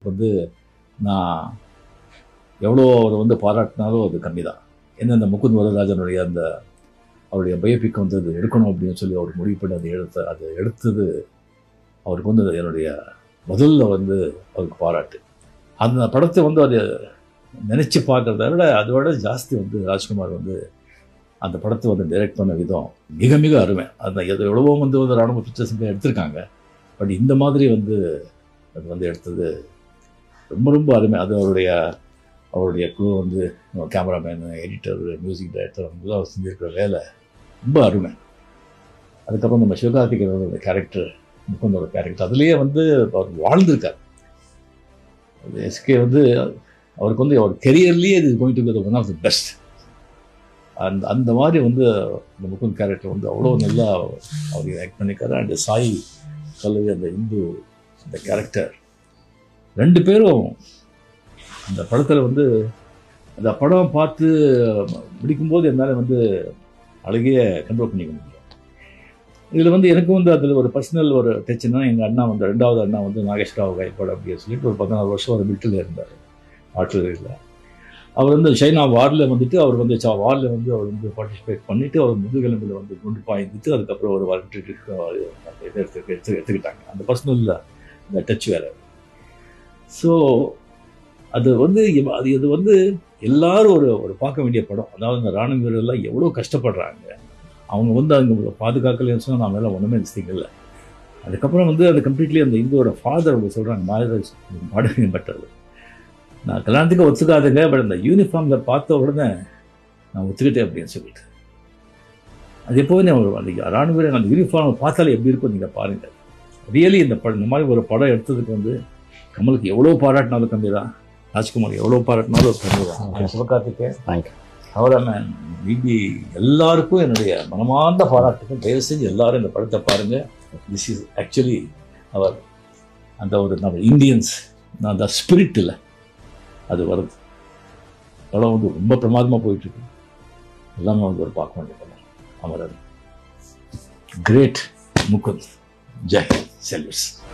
வந்து நான் எவ்வளோ அவர் வந்து பாராட்டினாலும் அது கம்மி தான் ஏன்னா இந்த முகுந்த் வரதராஜனுடைய அந்த அவருடைய பயோபிக் வந்து அது எடுக்கணும் அப்படின்னு சொல்லி அவர் முடிவு பண்ணி அதை எடுத்த அதை எடுத்தது அவருக்கு வந்து அது என்னுடைய முதல்ல வந்து அவருக்கு பாராட்டு அந்த படத்தை வந்து அது நினச்சி பார்க்குறத விட அதோட ஜாஸ்தி வந்து ராஜ்குமார் வந்து அந்த படத்தை வந்து டைரக்ட் பண்ண விதம் மிக மிக அருமை அந்த எது எவ்வளவோ வந்து வந்து ராணுவ பிக்சர்ஸுங்க எடுத்திருக்காங்க பட் இந்த மாதிரி வந்து அது வந்து எடுத்தது ரொம்ப ரொம்ப அருமை அது அவருடைய அவருடைய குழு வந்து கேமராமேனு எடிட்டர் மியூசிக் டைரக்டர் அவங்களாம் அவர் செஞ்சிருக்கிற வேலை ரொம்ப அருமை அதுக்கப்புறம் நம்ம சிவகார்த்திகேயனோட கேரக்டர் முகுந்தோட கேரக்டர் அதுலேயே வந்து அவர் வாழ்ந்திருக்கார் அது எஸ்கே வந்து அவருக்கு வந்து அவர் கெரியர்லேயே இது going to one of the best அந்த அந்த மாதிரி வந்து அந்த முகுந்த் கேரக்டர் வந்து அவ்வளோ நல்லா அவர் ஆக்ட் பண்ணியிருக்காரு அண்ட் சாய் கல்லவி அந்த இந்து அந்த கேரக்டர் ரெண்டு பேரும் அந்த படத்தில் வந்து அந்த படம் பார்த்து முடிக்கும்போது என்னால் வந்து அழகைய கண்ட்ரோல் பண்ணிக்க முடியும் இதில் வந்து எனக்கு வந்து அதில் ஒரு பர்சனல் ஒரு டச்சுன்னா எங்கள் அண்ணா வந்து ரெண்டாவது அண்ணா வந்து நாகேஸ்வராவ் கைப்பாடு அப்படின்னு சொல்லிட்டு ஒரு பதினாறு வருஷம் ஒரு மில்ட்டில் இருந்தார் ஆர்டிலரியில் அவர் வந்து சைனா வாரில் வந்துட்டு அவர் வந்து சா வாரில் வந்து அவர் வந்து பார்ட்டிசிபேட் பண்ணிவிட்டு அவர் முதுகெலும்பில் வந்து குண்டு பாய்ந்துட்டு அதுக்கப்புறம் ஒரு வரட்டு அந்த இதை எடுத்து எடுத்து எடுத்துக்கிட்டாங்க அந்த பர்சனலில் இந்த டச் வேறு ஸோ அது வந்து இவ- அது இது வந்து எல்லாரும் ஒரு ஒரு பார்க்க வேண்டிய படம் அதாவது இந்த ராணுவ வீரர்லாம் எவ்வளோ கஷ்டப்படுறாங்க அவங்க வந்து அவங்க பாதுகாக்கலன்னு சொன்னால் நான் மேலே ஒன்றுமே இல்லை அதுக்கப்புறம் வந்து அது கம்ப்ளீட்லி அந்த இந்துவோட ஃபாதர் அவங்க சொல்கிறாங்க மாயராஜ் பாடகை பட்டது நான் கல்யாணத்துக்கு ஒத்துக்காதுங்க பட் அந்த யூனிஃபார்மில் பார்த்த உடனே நான் ஒத்துக்கிட்டேன் அப்படின்னு சொல்லிட்டு அது எப்போவுமே ஒரு அந்த ராணுவ வீரர் அந்த யூனிஃபார்மை பார்த்தாலே எப்படி இருக்கும் நீங்கள் பாருங்கள் ரியலி இந்த படம் இந்த மாதிரி ஒரு படம் எடுத்ததுக்கு வந்து கமலுக்கு எவ்வளோ பாராட்டினாலும் கம்மி தான் ராஜ்குமார் எவ்வளோ பாராட்டினாலும் கம்மி தான் சிவகார்த்திகேயன் தேங்க்யூ அவ்வளோதான் மீதி எல்லாருக்கும் என்னுடைய மனமார்ந்த பாராட்டுகள் தயவு செஞ்சு எல்லாரும் இந்த படத்தை பாருங்க திஸ் இஸ் ஆக்சுவலி அவர் அந்த ஒரு நம்ம இந்தியன்ஸ் அந்த ஸ்பிரிட் இல்லை அது வருது படம் வந்து ரொம்ப பிரமாதமாக போயிட்டு இருக்கு எல்லாமே வந்து ஒரு பார்க்க வேண்டிய படம் அமரன் கிரேட் முகுந்த் ஜெய் செல்வஸ்